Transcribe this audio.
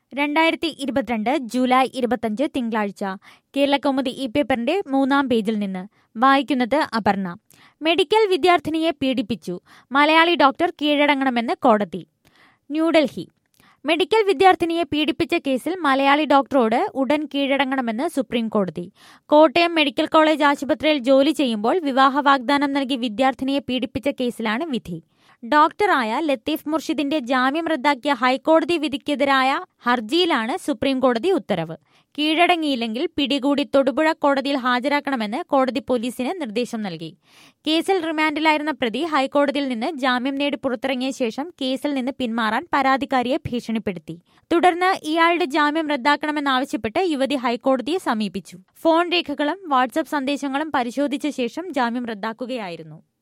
രണ്ടായിരത്തി ഇരുപത്തിരണ്ട് ജൂലൈ ഇരുപത്തഞ്ച് തിങ്കളാഴ്ച കേരളകൗമുദി ഈ പേപ്പറിന്റെ മൂന്നാം പേജിൽ നിന്ന് വായിക്കുന്നത് അപർണ മെഡിക്കൽ വിദ്യാർത്ഥിനിയെ പീഡിപ്പിച്ചു മലയാളി ഡോക്ടർ കീഴടങ്ങണമെന്ന് കോടതി ന്യൂഡൽഹി മെഡിക്കൽ വിദ്യാർത്ഥിനിയെ പീഡിപ്പിച്ച കേസിൽ മലയാളി ഡോക്ടറോട് ഉടൻ കീഴടങ്ങണമെന്ന് സുപ്രീം കോടതി കോട്ടയം മെഡിക്കൽ കോളേജ് ആശുപത്രിയിൽ ജോലി ചെയ്യുമ്പോൾ വിവാഹ വാഗ്ദാനം നൽകി വിദ്യാർത്ഥിനിയെ പീഡിപ്പിച്ച കേസിലാണ് വിധി ഡോക്ടറായ ലത്തീഫ് മുർഷിദിന്റെ ജാമ്യം റദ്ദാക്കിയ ഹൈക്കോടതി വിധിക്കെതിരായ ഹർജിയിലാണ് സുപ്രീം കോടതി ഉത്തരവ് കീഴടങ്ങിയില്ലെങ്കിൽ പിടികൂടി തൊടുപുഴ കോടതിയിൽ ഹാജരാക്കണമെന്ന് കോടതി പോലീസിന് നിർദ്ദേശം നൽകി കേസിൽ റിമാൻഡിലായിരുന്ന പ്രതി ഹൈക്കോടതിയിൽ നിന്ന് ജാമ്യം നേടി പുറത്തിറങ്ങിയ ശേഷം കേസിൽ നിന്ന് പിന്മാറാൻ പരാതിക്കാരിയെ ഭീഷണിപ്പെടുത്തി തുടർന്ന് ഇയാളുടെ ജാമ്യം റദ്ദാക്കണമെന്നാവശ്യപ്പെട്ട് യുവതി ഹൈക്കോടതിയെ സമീപിച്ചു ഫോൺ രേഖകളും വാട്സ്ആപ്പ് സന്ദേശങ്ങളും പരിശോധിച്ച ശേഷം ജാമ്യം റദ്ദാക്കുകയായിരുന്നു